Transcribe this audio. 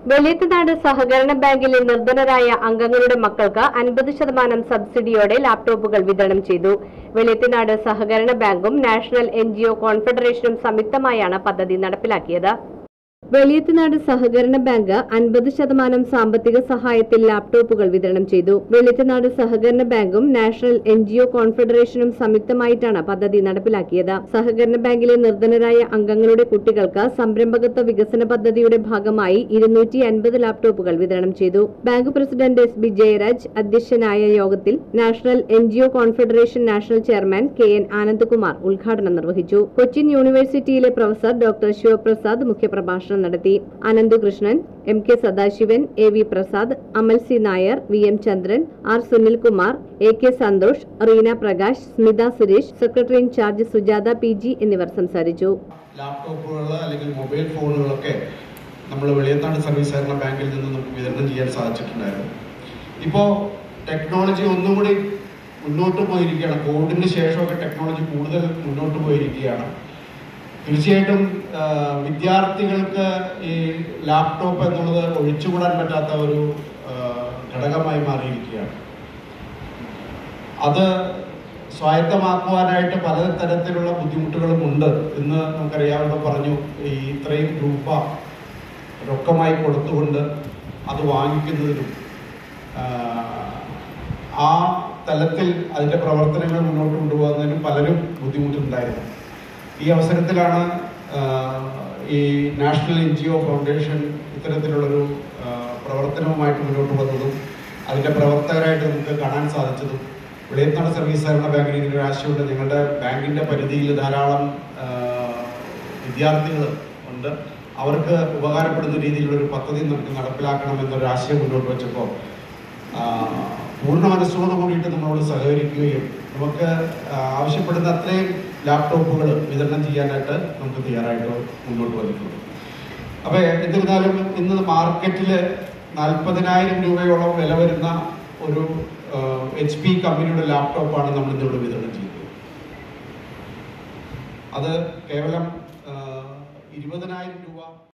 വെളിയത്തുനാട് സഹകരണ ബാങ്കിലെ നിർധനരായ അംഗങ്ങളുടെ മക്കൾക്ക് അൻപത് ശതമാനം സബ്സിഡിയോടെ ലാപ്ടോപ്പുകൾ വിതരണം ചെയ്തു വെളിയത്തുനാട് സഹകരണ ബാങ്കും നാഷണൽ എൻ കോൺഫെഡറേഷനും സംയുക്തമായാണ് പദ്ധതി നടപ്പിലാക്കിയത് വെളിയത്തുനാട് സഹകരണ ബാങ്ക് അൻപത് ശതമാനം സാമ്പത്തിക സഹായത്തിൽ ലാപ്ടോപ്പുകൾ വിതരണം ചെയ്തു വെളിയത്തുനാട് സഹകരണ ബാങ്കും നാഷണൽ എൻ കോൺഫെഡറേഷനും സംയുക്തമായിട്ടാണ് പദ്ധതി നടപ്പിലാക്കിയത് സഹകരണ ബാങ്കിലെ നിർധനരായ അംഗങ്ങളുടെ കുട്ടികൾക്ക് സംരംഭകത്വ വികസന പദ്ധതിയുടെ ഭാഗമായി ഇരുന്നൂറ്റി അൻപത് ലാപ്ടോപ്പുകൾ വിതരണം ചെയ്തു bank president S B Jayaraj അധ്യക്ഷനായ യോഗത്തിൽ national N confederation national chairman K N Anandakumar ഉദ്ഘാടനം നിർവഹിച്ചു കൊച്ചിൻ യൂണിവേഴ്സിറ്റിയിലെ പ്രൊഫസർ ഡോക്ടർ ശിവപ്രസാദ് മുഖ്യപ്രഭാഷണം നടത്തി Ananthukrishnan M K Sadasivan A V Prasad Amal C Nair V M Chandran R Sunilkumar A K Santhosh Reena Prakash Smitha Suresh secretary in charge Sujatha P G എന്നിവർ സംസാരിച്ചു ലാപ്ടോപ്പുകൾ അല്ലെങ്കിൽ മൊബൈൽ ഫോണുകളൊക്കെ നമ്മൾ വെളിയത്താട് സർവീസ് സഹകരണ ബാങ്കിൽ നിന്ന് നമുക്ക് വിതരണം ചെയ്യാൻ സാധിച്ചിട്ടുണ്ടായിരുന്നു ഇപ്പോൾ ടെക്നോളജി ഒന്നും കൂടി മുന്നോട്ട് പോയിരിക്കുകയാണ് കോവിഡിന് ശേഷമൊക്കെ ടെക്നോളജി കൂടുതൽ മുന്നോട്ട് പോയിരിക്കുകയാണ് തീർച്ചയായിട്ടും ആ, വിദ്യാർത്ഥികൾക്ക് ഈ ലാപ്ടോപ്പ് എന്നുള്ളത് ഒഴിച്ചുകൂടാൻ പറ്റാത്ത ഒരു ആ, ഘടകമായി മാറിയിരിക്കുകയാണ് അത് സ്വായത്തമാക്കുവാനായിട്ട് പല തരത്തിലുള്ള ബുദ്ധിമുട്ടുകളും ഉണ്ട് എന്ന് നമുക്കറിയാവുന്ന പറഞ്ഞു ഈ ഇത്രയും രൂപ റൊക്കമായി കൊടുത്തുകൊണ്ട് അത് വാങ്ങിക്കുന്നതിനും ആ, ആ തലത്തിൽ അതിൻ്റെ പ്രവർത്തനങ്ങൾ മുന്നോട്ട് കൊണ്ടുപോകുന്നതിനും പലരും ബുദ്ധിമുട്ടുണ്ടായിരുന്നു ഈ അവസരത്തിലാണ് ആ, ഈ national N G O foundation ഇത്തരത്തിലുള്ളൊരു ആ, പ്രവർത്തനവുമായിട്ട് മുന്നോട്ട് വന്നതും അതിൻ്റെ പ്രവർത്തകരായിട്ട് നമുക്ക് കാണാൻ സാധിച്ചതും വെളിയത്താട് സർവീസ് സഹകരണ ബാങ്കിന് ഇങ്ങനെ ഒരു ആശയമുണ്ട് ഞങ്ങളുടെ ബാങ്കിൻ്റെ പരിധിയിൽ ധാരാളം ആ, വിദ്യാർത്ഥികൾ ഉണ്ട് അവർക്ക് ഉപകാരപ്പെടുന്ന രീതിയിലുള്ള ഒരു പദ്ധതി നമുക്ക് നടപ്പിലാക്കണം എന്നൊരു ആശയം മുന്നോട്ട് വെച്ചപ്പോൾ ആ, പൂർണ്ണ മനസ്സോട് കൂടിയിട്ട് നമ്മളോട് സഹകരിക്കുകയും നമുക്ക് ആ, ആവശ്യപ്പെടുന്ന അത്രയും ലാപ്ടോപ്പുകൾ വിതരണം ചെയ്യാനായിട്ട് നമുക്ക് തയ്യാറായിട്ട് മുന്നോട്ട് വന്നിട്ടുണ്ട് അപ്പോൾ എന്നിരുന്നാലും ഇന്ന് മാർക്കറ്റിൽ നാൽപ്പതിനായിരം രൂപയോളം വില വരുന്ന ഒരു എച്ച് പി കമ്പനിയുടെ ലാപ്ടോപ്പാണ് നമ്മൾ ഇന്നിവിടെ വിതരണം ചെയ്തത് അത് കേവലം ആ, ഇരുപതിനായിരം രൂപ